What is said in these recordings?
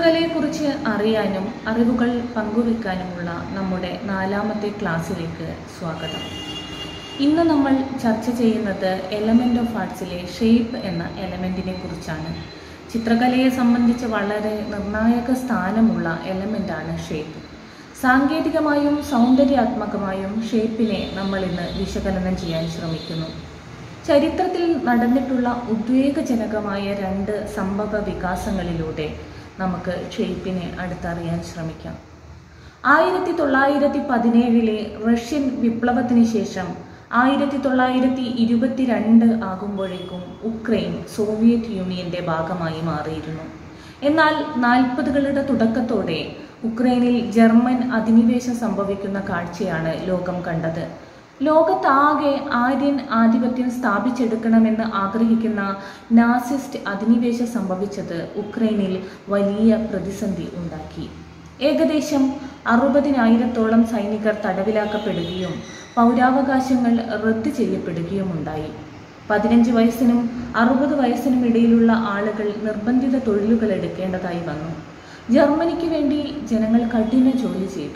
ചിത്രകലയെക്കുറിച്ച് അറിയാനും അറിവുകൾ പങ്കുവെക്കാനുമുള്ള നമ്മുടെ നാലാമത്തെ ക്ലാസ്സിലേക്ക് സ്വാഗതം ഇന്ന് നമ്മൾ ചർച്ച ചെയ്യുന്നത് എലമെൻ്റ് ഓഫ് ആർട്സിലെ ഷേപ്പ് എന്ന എലമെൻറ്റിനെ കുറിച്ചാണ് ചിത്രകലയെ സംബന്ധിച്ച് വളരെ നിർണായക സ്ഥാനമുള്ള എലമെൻ്റാണ് ഷേപ്പ് സാങ്കേതികമായും സൗന്ദര്യാത്മകമായും ഷേപ്പിനെ നമ്മൾ ഇന്ന് വിശകലനം ചെയ്യാൻ ശ്രമിക്കുന്നു ചരിത്രത്തിൽ നടന്നിട്ടുള്ള ഉദ്വേഗജനകമായ രണ്ട് സംഭവ വികാസങ്ങളിലൂടെ നമുക്ക് ഷേപ്പിനെ അടുത്തറിയാൻ ശ്രമിക്കാം ആയിരത്തി തൊള്ളായിരത്തി പതിനേഴിലെ റഷ്യൻ വിപ്ലവത്തിന് ശേഷം ആയിരത്തി തൊള്ളായിരത്തി ഇരുപത്തിരണ്ട് ആകുമ്പോഴേക്കും ഉക്രൈൻ സോവിയറ്റ് യൂണിയന്റെ ഭാഗമായി മാറിയിരുന്നു എന്നാൽ നാൽപ്പതുകളുടെ തുടക്കത്തോടെ ഉക്രൈനിൽ ജർമ്മൻ അധിനിവേശം സംഭവിക്കുന്ന കാഴ്ചയാണ് ലോകം കണ്ടത് ലോകത്താകെ ആര്യൻ ആധിപത്യം സ്ഥാപിച്ചെടുക്കണമെന്ന് ആഗ്രഹിക്കുന്ന നാസിസ്റ്റ് അധിനിവേശം സംഭവിച്ചത് ഉക്രൈനിൽ വലിയ പ്രതിസന്ധി ഉണ്ടാക്കി ഏകദേശം അറുപതിനായിരത്തോളം സൈനികർ തടവിലാക്കപ്പെടുകയും പൗരാവകാശങ്ങൾ റദ്ദ് ചെയ്യപ്പെടുകയും ഉണ്ടായി പതിനഞ്ച് വയസ്സിനും അറുപത് വയസ്സിനും ഇടയിലുള്ള ആളുകൾ നിർബന്ധിത തൊഴിലുകൾ എടുക്കേണ്ടതായി വന്നു ജർമ്മനിക്ക് വേണ്ടി ജനങ്ങൾ കഠിന ജോലി ചെയ്തു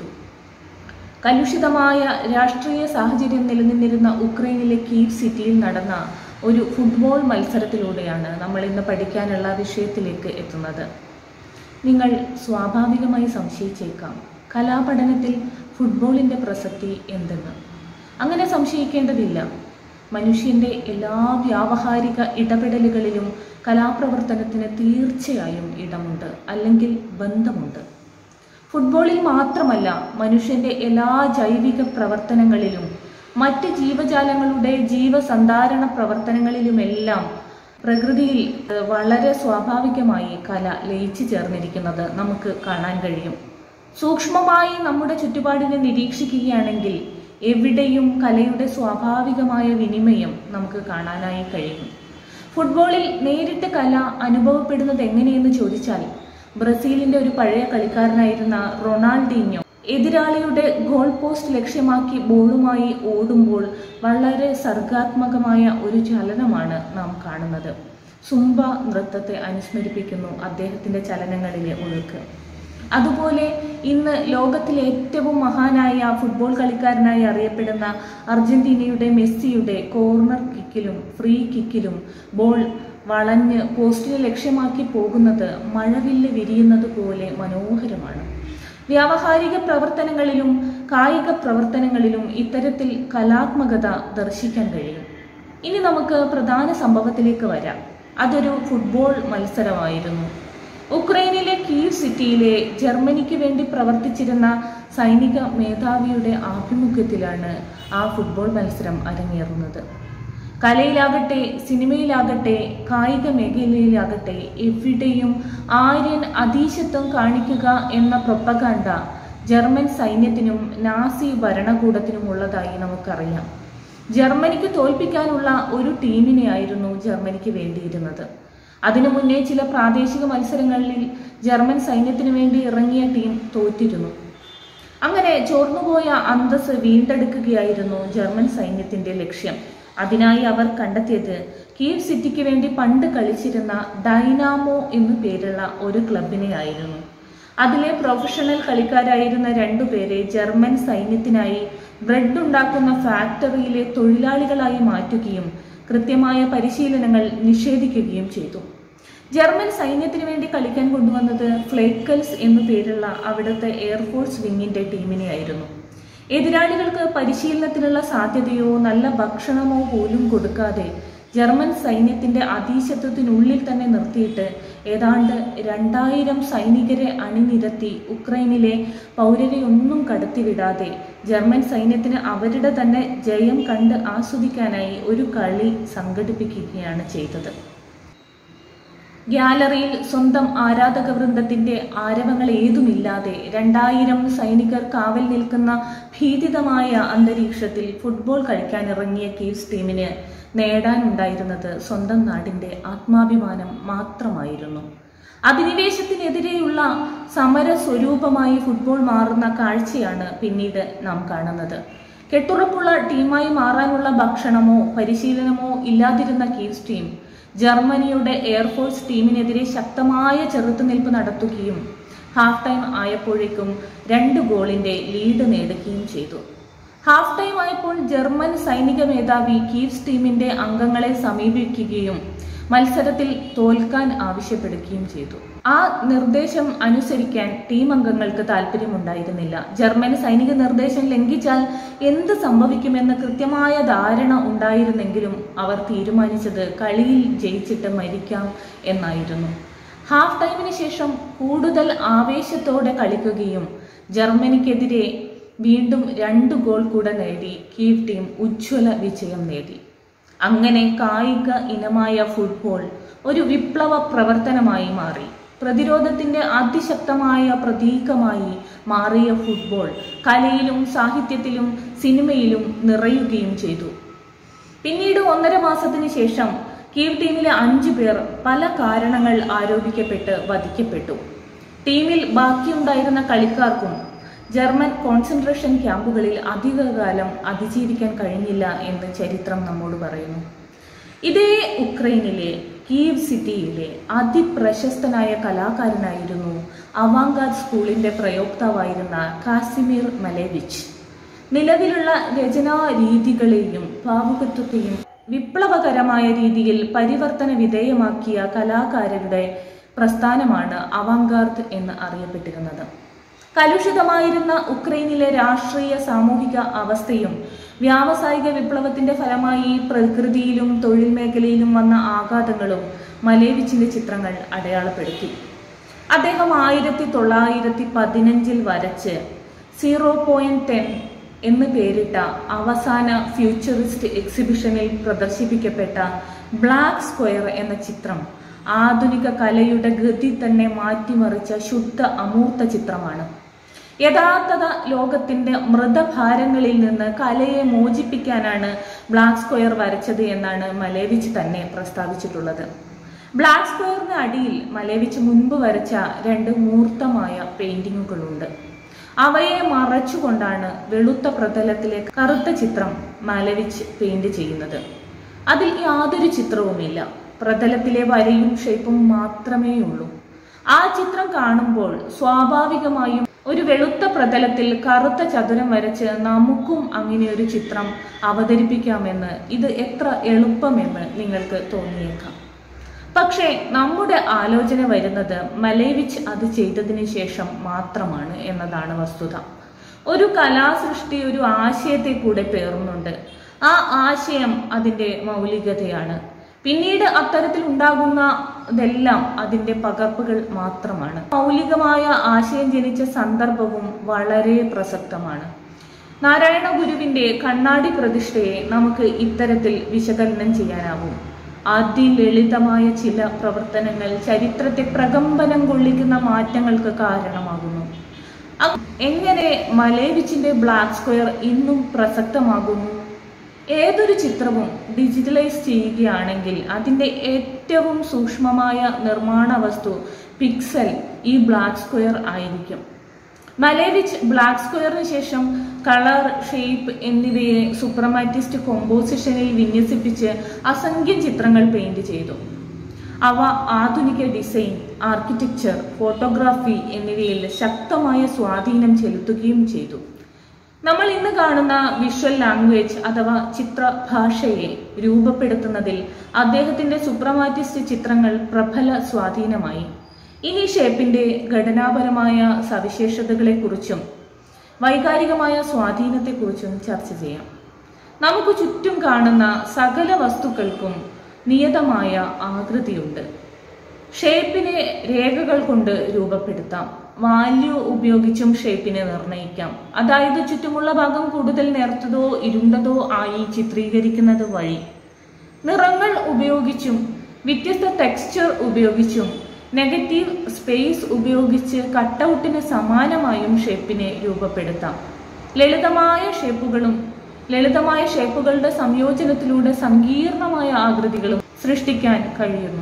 കലുഷിതമായ രാഷ്ട്രീയ സാഹചര്യം നിലനിന്നിരുന്ന ഉക്രൈനിലെ കീവ് സിറ്റിയിൽ നടന്ന ഒരു ഫുട്ബോൾ മത്സരത്തിലൂടെയാണ് നമ്മൾ ഇന്ന് പഠിക്കാനുള്ള വിഷയത്തിലേക്ക് എത്തുന്നത് നിങ്ങൾ സ്വാഭാവികമായി സംശയിച്ചേക്കാം കലാപഠനത്തിൽ ഫുട്ബോളിൻ്റെ പ്രസക്തി എന്തെന്ന് അങ്ങനെ സംശയിക്കേണ്ടതില്ല മനുഷ്യൻ്റെ എല്ലാ വ്യാവഹാരിക ഇടപെടലുകളിലും കലാപ്രവർത്തനത്തിന് തീർച്ചയായും ഇടമുണ്ട് അല്ലെങ്കിൽ ബന്ധമുണ്ട് ഫുട്ബോളിൽ മാത്രമല്ല മനുഷ്യന്റെ എല്ലാ ജൈവിക പ്രവർത്തനങ്ങളിലും മറ്റ് ജീവജാലങ്ങളുടെ ജീവസന്ധാരണ പ്രവർത്തനങ്ങളിലുമെല്ലാം പ്രകൃതിയിൽ ഏഹ്, വളരെ സ്വാഭാവികമായി കല ലയിച്ചു ചേർന്നിരിക്കുന്നത് നമുക്ക് കാണാൻ കഴിയും സൂക്ഷ്മമായി നമ്മുടെ ചുറ്റുപാടിനെ നിരീക്ഷിക്കുകയാണെങ്കിൽ എവിടെയും കലയുടെ സ്വാഭാവികമായ വിനിമയം നമുക്ക് കാണാനായി കഴിയും ഫുട്ബോളിൽ നേരിട്ട് കല അനുഭവപ്പെടുന്നത് എങ്ങനെയെന്ന് ചോദിച്ചാൽ ബ്രസീലിന്റെ ഒരു പഴയ കളിക്കാരനായിരുന്ന റൊണാൾഡീഞ്ഞോ എതിരാളിയുടെ ഗോൾ പോസ്റ്റ് ലക്ഷ്യമാക്കി ബോളുമായി ഓടുമ്പോൾ വളരെ സർഗാത്മകമായ ഒരു ചലനമാണ് നാം കാണുന്നത് സുംബ നൃത്തത്തെ അനുസ്മരിപ്പിക്കുന്നു അദ്ദേഹത്തിന്റെ ചലനങ്ങളിലെ ഒഴുക്ക് അതുപോലെ ഇന്ന് ലോകത്തിലെ ഏറ്റവും മഹാനായ ഫുട്ബോൾ കളിക്കാരനായി അറിയപ്പെടുന്ന അർജന്റീനയുടെ മെസ്സിയുടെ കോർണർ കിക്കിലും ഫ്രീ കിക്കിലും ബോൾ വളഞ്ഞ് പോസ്റ്റിനെ ലക്ഷ്യമാക്കി പോകുന്നത് മഴവില്ല് വിരിയുന്നത് പോലെ മനോഹരമാണ് വ്യാവഹാരിക പ്രവർത്തനങ്ങളിലും കായിക പ്രവർത്തനങ്ങളിലും ഇത്തരത്തിൽ കലാത്മകത ദർശിക്കാൻ കഴിയും ഇനി നമുക്ക് പ്രധാന സംഭവത്തിലേക്ക് വരാം അതൊരു ഫുട്ബോൾ മത്സരമായിരുന്നു ഉക്രൈനിലെ കീവ് സിറ്റിയിലെ ജർമ്മനിക്ക് വേണ്ടി പ്രവർത്തിച്ചിരുന്ന സൈനിക മേധാവിയുടെ ആഭിമുഖ്യത്തിലാണ് ആ ഫുട്ബോൾ മത്സരം അരങ്ങേറുന്നത് കലയിലാകട്ടെ സിനിമയിലാകട്ടെ കായിക മേഖലയിലാകട്ടെ എവിടെയും ആര്യൻ അതീശത്വം കാണിക്കുക എന്ന പ്രൊപ്പഗാണ്ട ജർമ്മൻ സൈന്യത്തിനും നാസി ഭരണകൂടത്തിനും ഉള്ളതായി നമുക്കറിയാം ജർമ്മനിക്ക് തോൽപ്പിക്കാനുള്ള ഒരു ടീമിനെയായിരുന്നു ജർമ്മനിക്ക് വേണ്ടിയിരുന്നത് അതിനു മുന്നേ ചില പ്രാദേശിക മത്സരങ്ങളിൽ ജർമ്മൻ സൈന്യത്തിനു വേണ്ടി ഇറങ്ങിയ ടീം തോറ്റിരുന്നു അങ്ങനെ ചോർന്നുപോയ അന്തസ് വീണ്ടെടുക്കുകയായിരുന്നു ജർമ്മൻ സൈന്യത്തിന്റെ ലക്ഷ്യം അതിനായി അവർ കണ്ടെത്തിയത് കീവ് സിറ്റിക്ക് വേണ്ടി പണ്ട് കളിച്ചിരുന്ന ഡൈനാമോ എന്നു പേരുള്ള ഒരു ക്ലബിനെയായിരുന്നു അതിലെ പ്രൊഫഷണൽ കളിക്കാരായിരുന്ന രണ്ടുപേരെ ജർമ്മൻ സൈന്യത്തിനായി ബ്രെഡ് ഉണ്ടാക്കുന്ന ഫാക്ടറിയിലെ തൊഴിലാളികളായി മാറ്റുകയും കൃത്യമായ പരിശീലനങ്ങൾ നിഷേധിക്കുകയും ചെയ്തു ജർമ്മൻ സൈന്യത്തിന് വേണ്ടി കളിക്കാൻ കൊണ്ടുവന്നത് ഫ്ലേക്കൽസ് എന്നു പേരുള്ള അവിടുത്തെ എയർഫോഴ്സ് വിങ്ങിന്റെ ടീമിനെയായിരുന്നു എതിരാളികൾക്ക് പരിശീലനത്തിനുള്ള സാധ്യതയോ നല്ല ഭക്ഷണമോ പോലും കൊടുക്കാതെ ജർമ്മൻ സൈന്യത്തിന്റെ അതീശത്വത്തിനുള്ളിൽ തന്നെ നിർത്തിയിട്ട് ഏതാണ്ട് രണ്ടായിരം സൈനികരെ അണിനിരത്തി ഉക്രൈനിലെ പൗരരെ ഒന്നും കടത്തിവിടാതെ ജർമ്മൻ സൈന്യത്തിന് അവരുടെ തന്നെ ജയം കണ്ട് ആസ്വദിക്കാനായി ഒരു കളി സംഘടിപ്പിക്കുകയാണ് ചെയ്തത് ഗ്യാലറിയിൽ സ്വന്തം ആരാധക വൃന്ദത്തിന്റെ ആരവങ്ങൾ ഏതുമില്ലാതെ രണ്ടായിരം സൈനികർ കാവൽ നിൽക്കുന്ന ഭീതിതമായ അന്തരീക്ഷത്തിൽ ഫുട്ബോൾ കളിക്കാനിറങ്ങിയ കീവ്സ് ടീമിന് നേടാനുണ്ടായിരുന്നത് സ്വന്തം നാടിന്റെ ആത്മാഭിമാനം മാത്രമായിരുന്നു അധിനിവേശത്തിനെതിരെയുള്ള സമര സ്വരൂപമായി ഫുട്ബോൾ മാറുന്ന കാഴ്ചയാണ് പിന്നീട് നാം കാണുന്നത് കെട്ടുറപ്പുള്ള ടീമായി മാറാനുള്ള ഭക്ഷണമോ പരിശീലനമോ ഇല്ലാതിരുന്ന കീവ്സ് ടീം ജർമ്മനിയുടെ എയർഫോഴ്സ് ടീമിനെതിരെ ശക്തമായ ചെറുത്തുനിൽപ്പ് നടത്തുകയും ഹാഫ് ടൈം ആയപ്പോഴേക്കും രണ്ട് ഗോളിന്റെ ലീഡ് നേടുകയും ചെയ്തു ഹാഫ് ടൈം ആയപ്പോൾ ജർമ്മൻ സൈനിക മേധാവി കീവ്സ് ടീമിന്റെ അംഗങ്ങളെ സമീപിക്കുകയും മത്സരത്തിൽ തോൽക്കാൻ ആവശ്യപ്പെടുകയും ചെയ്തു ആ നിർദ്ദേശം അനുസരിക്കാൻ ടീം അംഗങ്ങൾക്ക് താല്പര്യമുണ്ടായിരുന്നില്ല ജർമ്മൻ സൈനിക നിർദ്ദേശം ലംഘിച്ചാൽ എന്ത് സംഭവിക്കുമെന്ന് കൃത്യമായ ധാരണ ഉണ്ടായിരുന്നെങ്കിലും അവർ തീരുമാനിച്ചത് കളിയിൽ ജയിച്ചിട്ട് മരിക്കാം എന്നായിരുന്നു ഹാഫ് ടൈമിന് ശേഷം കൂടുതൽ ആവേശത്തോടെ കളിക്കുകയും ജർമ്മനിക്കെതിരെ വീണ്ടും രണ്ട് ഗോൾ കൂടെ നേടി കീവ് ടീം ഉജ്ജ്വല വിജയം നേടി അങ്ങനെ കായിക ഇനമായ ഫുട്ബോൾ ഒരു വിപ്ലവ പ്രവർത്തനമായി മാറി പ്രതിരോധത്തിന്റെ അതിശക്തമായ പ്രതീകമായി മാറിയ ഫുട്ബോൾ കലയിലും സാഹിത്യത്തിലും സിനിമയിലും നിറയുകയും ചെയ്തു പിന്നീട് ഒന്നര മാസത്തിന് ശേഷം കീവ് ടീമിലെ അഞ്ചു പേർ പല കാരണങ്ങൾ ആരോപിക്കപ്പെട്ട് വധിക്കപ്പെട്ടു ടീമിൽ ബാക്കിയുണ്ടായിരുന്ന കളിക്കാർക്കും ജർമ്മൻ കോൺസെൻട്രേഷൻ ക്യാമ്പുകളിൽ അധികകാലം അതിജീവിക്കാൻ കഴിഞ്ഞില്ല എന്ന് ചരിത്രം നമ്മോട് പറയുന്നു ഇതേ ഉക്രൈനിലെ കീവ് സിറ്റിയിലെ അതിപ്രശസ്തനായ കലാകാരനായിരുന്നു അവാങ്കാദ് സ്കൂളിന്റെ പ്രയോക്താവായിരുന്ന കാസിമിർ മലേവിച്ച് നിലവിലുള്ള രചനാ രീതികളെയും ഭാവുകത്വത്തെയും വിപ്ലവകരമായ രീതിയിൽ പരിവർത്തന വിധേയമാക്കിയ കലാകാരരുടെ പ്രസ്ഥാനമാണ് അവാങ്കാർഡ് എന്ന് അറിയപ്പെട്ടിരുന്നത് കലുഷിതമായിരുന്ന ഉക്രൈനിലെ രാഷ്ട്രീയ സാമൂഹിക അവസ്ഥയും വ്യാവസായിക വിപ്ലവത്തിന്റെ ഫലമായി പ്രകൃതിയിലും തൊഴിൽ മേഖലയിലും വന്ന ആഘാതങ്ങളും മലേവിച്ചിന്റെ ചിത്രങ്ങൾ അടയാളപ്പെടുത്തി അദ്ദേഹം ആയിരത്തി തൊള്ളായിരത്തി പതിനഞ്ചിൽ വരച്ച് സീറോ പോയിന്റ് ടെൻ എന്ന് പേരിട്ട അവസാന ഫ്യൂച്ചറിസ്റ്റ് എക്സിബിഷനിൽ പ്രദർശിപ്പിക്കപ്പെട്ട ബ്ലാക്ക് സ്ക്വയർ എന്ന ചിത്രം ആധുനിക കലയുടെ ഗതി തന്നെ മാറ്റിമറിച്ച ശുദ്ധ അമൂർത്ത ചിത്രമാണ് യഥാർത്ഥ ലോകത്തിന്റെ മൃതഭാരങ്ങളിൽ നിന്ന് കലയെ മോചിപ്പിക്കാനാണ് ബ്ലാക്ക് സ്ക്വയർ വരച്ചത് എന്നാണ് മലേവിച്ച് തന്നെ പ്രസ്താവിച്ചിട്ടുള്ളത് ബ്ലാക്ക് സ്ക്വയറിന് അടിയിൽ മലേവിച്ച് മുൻപ് വരച്ച രണ്ട് മൂർത്തമായ പെയിന്റിങ്ങുകളുണ്ട് അവയെ മറച്ചുകൊണ്ടാണ് വെളുത്ത പ്രതലത്തിലെ കറുത്ത ചിത്രം മലവിച്ച് പെയിന്റ് ചെയ്യുന്നത് അതിൽ യാതൊരു ചിത്രവുമില്ല പ്രതലത്തിലെ വരയും ഷേപ്പും മാത്രമേ ഉള്ളൂ ആ ചിത്രം കാണുമ്പോൾ സ്വാഭാവികമായും ഒരു വെളുത്ത പ്രതലത്തിൽ കറുത്ത ചതുരം വരച്ച് നമുക്കും അങ്ങനെ ഒരു ചിത്രം അവതരിപ്പിക്കാമെന്ന് ഇത് എത്ര എളുപ്പമെന്ന് നിങ്ങൾക്ക് തോന്നിയേക്കാം പക്ഷേ നമ്മുടെ ആലോചന വരുന്നത് മലേവിച്ച് അത് ചെയ്തതിന് ശേഷം മാത്രമാണ് എന്നതാണ് വസ്തുത ഒരു കലാസൃഷ്ടി ഒരു ആശയത്തെ കൂടെ പേറുന്നുണ്ട് ആ ആശയം അതിന്റെ മൗലികതയാണ് പിന്നീട് അത്തരത്തിൽ ഉണ്ടാകുന്ന ഇതെല്ലാം അതിന്റെ പകർപ്പുകൾ മാത്രമാണ് മൗലികമായ ആശയം ജനിച്ച സന്ദർഭവും വളരെ പ്രസക്തമാണ് നാരായണ ഗുരുവിന്റെ കണ്ണാടി പ്രതിഷ്ഠയെ നമുക്ക് ഇത്തരത്തിൽ വിശകലനം ചെയ്യാനാവും അതിലളിതമായ ചില പ്രവർത്തനങ്ങൾ ചരിത്രത്തെ പ്രകമ്പനം കൊള്ളിക്കുന്ന മാറ്റങ്ങൾക്ക് കാരണമാകുന്നു അ- എങ്ങനെ മലേവിച്ചിന്റെ ബ്ലാക്ക് സ്ക്വയർ ഇന്നും പ്രസക്തമാകുന്നു ഏതൊരു ചിത്രവും ഡിജിറ്റലൈസ് ചെയ്യുകയാണെങ്കിൽ അതിന്റെ ഏറ്റവും സൂക്ഷ്മമായ നിർമ്മാണ വസ്തു പിക്സൽ ഈ ബ്ലാക്ക് സ്ക്വയർ ആയിരിക്കും മലേവിച്ച് ബ്ലാക്ക് സ്ക്വയറിന് ശേഷം കളർ ഷേപ്പ് എന്നിവയെ സുപ്രമാറ്റിസ്റ്റ് കോമ്പോസിഷനിൽ വിന്യസിപ്പിച്ച് അസംഖ്യം ചിത്രങ്ങൾ പെയിന്റ് ചെയ്തു അവ ആധുനിക ഡിസൈൻ ആർക്കിടെക്ചർ ഫോട്ടോഗ്രാഫി എന്നിവയിൽ ശക്തമായ സ്വാധീനം ചെലുത്തുകയും ചെയ്തു നമ്മൾ ഇന്ന് കാണുന്ന വിഷ്വൽ ലാംഗ്വേജ് അഥവാ ചിത്രഭാഷയെ രൂപപ്പെടുത്തുന്നതിൽ അദ്ദേഹത്തിന്റെ സുപ്രമാറ്റിസ്റ്റ് ചിത്രങ്ങൾ പ്രബല സ്വാധീനമായി ഇനി ഷേപ്പിന്റെ ഘടനാപരമായ സവിശേഷതകളെക്കുറിച്ചും വൈകാരികമായ സ്വാധീനത്തെക്കുറിച്ചും ചർച്ച ചെയ്യാം നമുക്ക് ചുറ്റും കാണുന്ന സകല വസ്തുക്കൾക്കും നിയതമായ ആകൃതിയുണ്ട് ഷേപ്പിനെ രേഖകൾ കൊണ്ട് രൂപപ്പെടുത്താം വാല്യൂ ഉപയോഗിച്ചും ഷേപ്പിനെ നിർണ്ണയിക്കാം അതായത് ചുറ്റുമുള്ള ഭാഗം കൂടുതൽ നേർത്തതോ ഇരുണ്ടതോ ആയി ചിത്രീകരിക്കുന്നത് വഴി നിറങ്ങൾ ഉപയോഗിച്ചും വ്യത്യസ്ത ടെക്സ്ചർ ഉപയോഗിച്ചും നെഗറ്റീവ് സ്പേസ് ഉപയോഗിച്ച് കട്ടൗട്ടിന് സമാനമായും ഷേപ്പിനെ രൂപപ്പെടുത്താം ലളിതമായ ഷേപ്പുകളും ലളിതമായ ഷേപ്പുകളുടെ സംയോജനത്തിലൂടെ സങ്കീർണമായ ആകൃതികളും സൃഷ്ടിക്കാൻ കഴിയുന്നു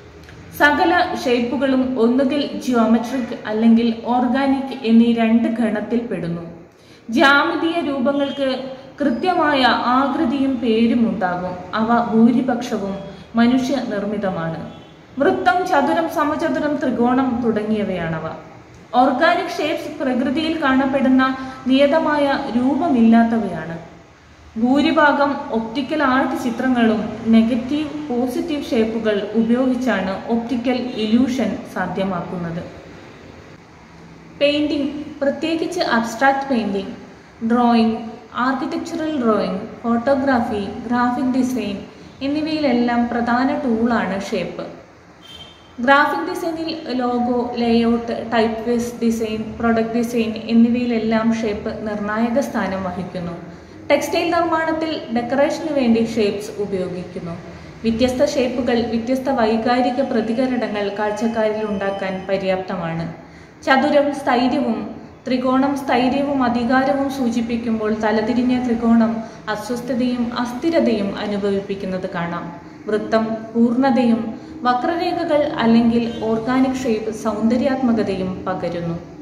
സകല ഷേപ്പുകളും ഒന്നുകിൽ ജിയോമെട്രിക് അല്ലെങ്കിൽ ഓർഗാനിക് എന്നീ രണ്ട് ഗണത്തിൽ പെടുന്നു ജാമിതീയ രൂപങ്ങൾക്ക് കൃത്യമായ ആകൃതിയും പേരും ഉണ്ടാകും അവ ഭൂരിപക്ഷവും മനുഷ്യ നിർമ്മിതമാണ് വൃത്തം ചതുരം സമചതുരം ത്രികോണം തുടങ്ങിയവയാണവ ഓർഗാനിക് ഷേപ്സ് പ്രകൃതിയിൽ കാണപ്പെടുന്ന നിയതമായ രൂപമില്ലാത്തവയാണ് ഭൂരിഭാഗം ഒപ്റ്റിക്കൽ ആർട്ട് ചിത്രങ്ങളും നെഗറ്റീവ് പോസിറ്റീവ് ഷേപ്പുകൾ ഉപയോഗിച്ചാണ് ഒപ്റ്റിക്കൽ ഇല്യൂഷൻ സാധ്യമാക്കുന്നത് പെയിന്റിംഗ് പ്രത്യേകിച്ച് abstract painting drawing architectural drawing photography graphic design എന്നിവയിലെല്ലാം പ്രധാന ടൂളാണ് ഷേപ്പ് ഗ്രാഫിക് ഡിസൈനിൽ logo layout typeface design product design എന്നിവയിലെല്ലാം ഷേപ്പ് നിർണായക സ്ഥാനം വഹിക്കുന്നു ടെക്സ്റ്റൈൽ നിർമ്മാണത്തിൽ ഡെക്കറേഷന് വേണ്ടി ഷേപ്സ് ഉപയോഗിക്കുന്നു വ്യത്യസ്ത ഷേപ്പുകൾ വ്യത്യസ്ത വൈകാരിക പ്രതികരണങ്ങൾ കാഴ്ചക്കാരിൽ ഉണ്ടാക്കാൻ പര്യാപ്തമാണ് ചതുരം സ്ഥൈര്യവും ത്രികോണം സ്ഥൈര്യവും അധികാരവും സൂചിപ്പിക്കുമ്പോൾ തലതിരിഞ്ഞ ത്രികോണം അസ്വസ്ഥതയും അസ്ഥിരതയും അനുഭവിപ്പിക്കുന്നത് കാണാം വൃത്തം പൂർണ്ണതയും വക്രരേഖകൾ അല്ലെങ്കിൽ ഓർഗാനിക് ഷേപ്പ് സൗന്ദര്യാത്മകതയും പകരുന്നു